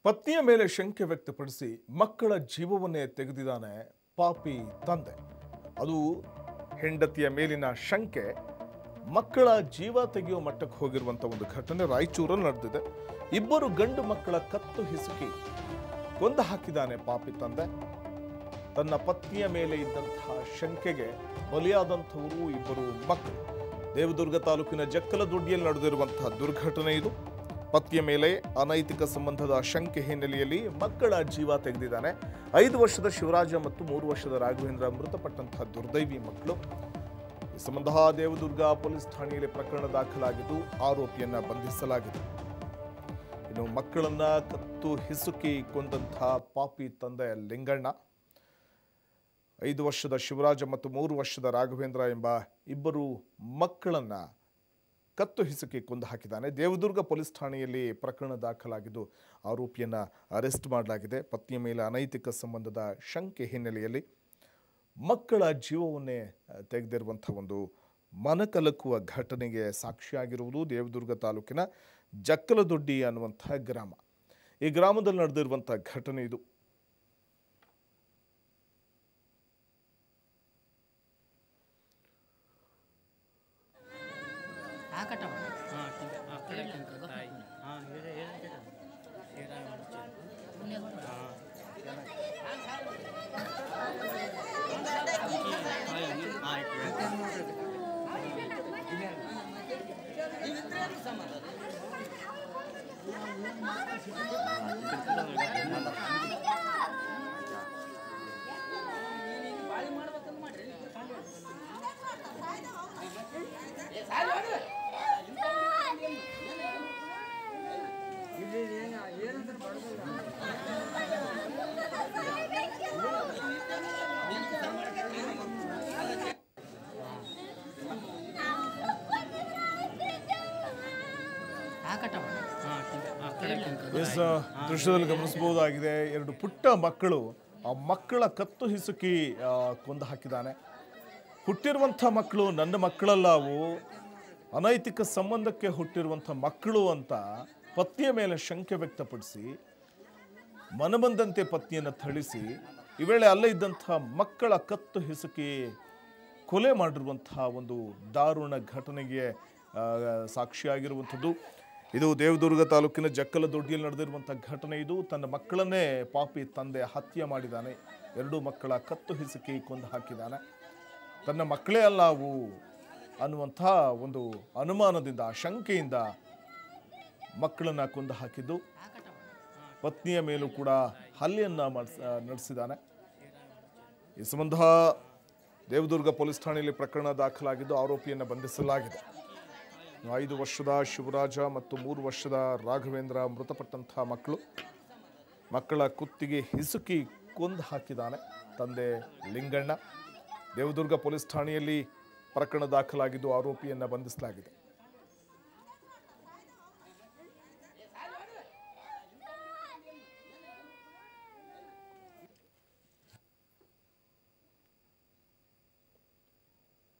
ಪತ್ನಿಯ ಮೇಲೆ ಶಂಕೆ ವ್ಯಕ್ತಪಡಿಸಿ ಮಕ್ಕಳ ಜೀವವನ್ನೇ ತೆಗೆದಿದ್ದಾನೆ ಪಾಪಿ ತಂದೆ ಅದು ಹೆಂಡತಿಯ ಮೇಲಿನ ಶಂಕೆ ಮಕ್ಕಳ ಜೀವ ತೆಗೆಯುವ ಮಟ್ಟಕ್ಕೆ ಹೋಗಿರುವಂಥ ಒಂದು ಘಟನೆ ರಾಯಚೂರಲ್ಲಿ ನಡೆದಿದೆ ಇಬ್ಬರು ಗಂಡು ಮಕ್ಕಳ ಕತ್ತು ಹಿಸುಕಿ ಕೊಂದು ಹಾಕಿದ್ದಾನೆ ಪಾಪಿ ತಂದೆ ತನ್ನ ಪತ್ನಿಯ ಮೇಲೆ ಇದ್ದಂತಹ ಶಂಕೆಗೆ ಬಲಿಯಾದಂಥವರು ಇಬ್ಬರು ಮಕ್ಕಳು ದೇವದುರ್ಗ ತಾಲೂಕಿನ ಜಕ್ಕಲದೊಡ್ಡಿಯಲ್ಲಿ ನಡೆದಿರುವಂತಹ ದುರ್ಘಟನೆ ಇದು ಪತ್ನಿಯ ಮೇಲೆ ಅನೈತಿಕ ಸಂಬಂಧದ ಶಂಕೆ ಹಿನ್ನೆಲೆಯಲ್ಲಿ ಮಕ್ಕಳ ಜೀವ ತೆಗೆದಿದ್ದಾನೆ ಐದು ವರ್ಷದ ಶಿವರಾಜ ಮತ್ತು ಮೂರು ವರ್ಷದ ರಾಘವೇಂದ್ರ ಮೃತಪಟ್ಟಂತಹ ದುರ್ದೈವಿ ಮಕ್ಕಳು ಈ ಸಂಬಂಧ ದೇವದುರ್ಗ ಪೊಲೀಸ್ ಠಾಣೆಯಲ್ಲಿ ಪ್ರಕರಣ ದಾಖಲಾಗಿದ್ದು ಆರೋಪಿಯನ್ನ ಬಂಧಿಸಲಾಗಿದೆ ಇನ್ನು ಮಕ್ಕಳನ್ನ ಕತ್ತು ಹಿಸುಕಿ ಕೊಂದಂತಹ ಪಾಪಿ ತಂದೆ ಲಿಂಗಣ್ಣ ಐದು ವರ್ಷದ ಶಿವರಾಜ ಮತ್ತು ಮೂರು ವರ್ಷದ ರಾಘವೇಂದ್ರ ಎಂಬ ಇಬ್ಬರು ಮಕ್ಕಳನ್ನ ಕತ್ತು ಹಿಸುಕಿ ಕೊಂದು ಹಾಕಿದ್ದಾನೆ ದೇವದುರ್ಗ ಪೊಲೀಸ್ ಠಾಣೆಯಲ್ಲಿ ಪ್ರಕರಣ ದಾಖಲಾಗಿದ್ದು ಆರೋಪಿಯನ್ನ ಅರೆಸ್ಟ್ ಮಾಡಲಾಗಿದೆ ಪತ್ನಿಯ ಮೇಲೆ ಅನೈತಿಕ ಸಂಬಂಧದ ಶಂಕೆ ಹಿನ್ನೆಲೆಯಲ್ಲಿ ಮಕ್ಕಳ ಜೀವವನ್ನೇ ಆ, ತೆಗೆದಿರುವಂಥ ಒಂದು ಮನಕಲಕುವ ಘಟನೆಗೆ ಸಾಕ್ಷಿಯಾಗಿರುವುದು ದೇವದುರ್ಗ ತಾಲೂಕಿನ ಜಕ್ಕಲದೊಡ್ಡಿ ಅನ್ನುವಂಥ ಗ್ರಾಮ ಈ ಗ್ರಾಮದಲ್ಲಿ ನಡೆದಿರುವಂಥ ಘಟನೆ ಇದು ಆಕಟವ ಹಾಂ ಟಿಂಕ ಹಾಂ ಕಡೆ ಟಿಂಕ ತಾಯಿ ಹಾಂ ಹೇಳಿ ಹೇಳಿ ಹೇಳಿ ಆಕಟವ ಹಾಂ ಟಿಂಕ ಹಾಂ ಕಡೆ ಟಿಂಕ ಎಸ್ ದೃಶ್ಯದಲ್ಲಿ ಗಮನಿಸಬಹುದಾಗಿದೆ ಎರಡು ಪುಟ್ಟ ಮಕ್ಕಳು ಆ ಮಕ್ಕಳ ಕತ್ತು ಹಿಸುಕಿ ಆ, ಕೊಂದು ಹಾಕಿದ್ದಾನೆ ಹುಟ್ಟಿರುವಂಥ ಮಕ್ಕಳು ನನ್ನ ಮಕ್ಕಳಲ್ಲ ಅವು ಅನೈತಿಕ ಸಂಬಂಧಕ್ಕೆ ಹುಟ್ಟಿರುವಂಥ ಮಕ್ಕಳು ಅಂತ ಪತ್ನಿಯ ಮೇಲೆ ಶಂಕೆ ವ್ಯಕ್ತಪಡಿಸಿ ಮನಬಂದಂತೆ ಪತ್ನಿಯನ್ನು ಥಳಿಸಿ ಈ ವೇಳೆ ಅಲ್ಲೇ ಇದ್ದಂಥ ಮಕ್ಕಳ ಕತ್ತು ಹಿಸುಕಿ ಕೊಲೆ ಮಾಡಿರುವಂತಹ ಒಂದು ದಾರುಣ ಘಟನೆಗೆ ಆ, ಸಾಕ್ಷಿಯಾಗಿರುವಂಥದ್ದು ಇದು ದೇವದುರ್ಗ ತಾಲೂಕಿನ ಜಕ್ಕಲದೊಡ್ಡಿಯಲ್ಲಿ ನಡೆದಿರುವಂಥ ಘಟನೆ ಇದು ತನ್ನ ಮಕ್ಕಳನ್ನೇ ಪಾಪಿ ತಂದೆ ಹತ್ಯೆ ಮಾಡಿದ್ದಾನೆ ಎರಡೂ ಮಕ್ಕಳ ಕತ್ತು ಹಿಸುಕಿ ಕೊಂದು ಹಾಕಿದ್ದಾನೆ ತನ್ನ ಮಕ್ಕಳೇ ಅಲ್ಲ ಅವು ಅನ್ನುವಂಥ ಒಂದು ಅನುಮಾನದಿಂದ ಶಂಕೆಯಿಂದ ಮಕ್ಕಳನ್ನ ಕೊಂದು ಹಾಕಿದ್ದು ಪತ್ನಿಯ ಮೇಲೂ ಕೂಡ ಹಲ್ಲೆಯನ್ನ ಮಾಡಿಸ್ ನಡೆಸಿದ್ದಾನೆ ಈ ಸಂಬಂಧ ದೇವದುರ್ಗ ಪೊಲೀಸ್ ಠಾಣೆಯಲ್ಲಿ ಪ್ರಕರಣ ದಾಖಲಾಗಿದ್ದು ಆರೋಪಿಯನ್ನು ಬಂಧಿಸಲಾಗಿದೆ ಐದು ವರ್ಷದ ಶಿವರಾಜ ಮತ್ತು ಮೂರು ವರ್ಷದ ರಾಘವೇಂದ್ರ ಮೃತಪಟ್ಟಂತಹ ಮಕ್ಕಳು ಮಕ್ಕಳ ಕುತ್ತಿಗೆ ಹಿಸುಕಿ ಕೊಂದು ಹಾಕಿದ್ದಾನೆ ತಂದೆ ಲಿಂಗಣ್ಣ ದೇವದುರ್ಗ ಪೊಲೀಸ್ ಠಾಣೆಯಲ್ಲಿ ಪ್ರಕರಣ ದಾಖಲಾಗಿದ್ದು ಆರೋಪಿಯನ್ನು ಬಂಧಿಸಲಾಗಿದೆ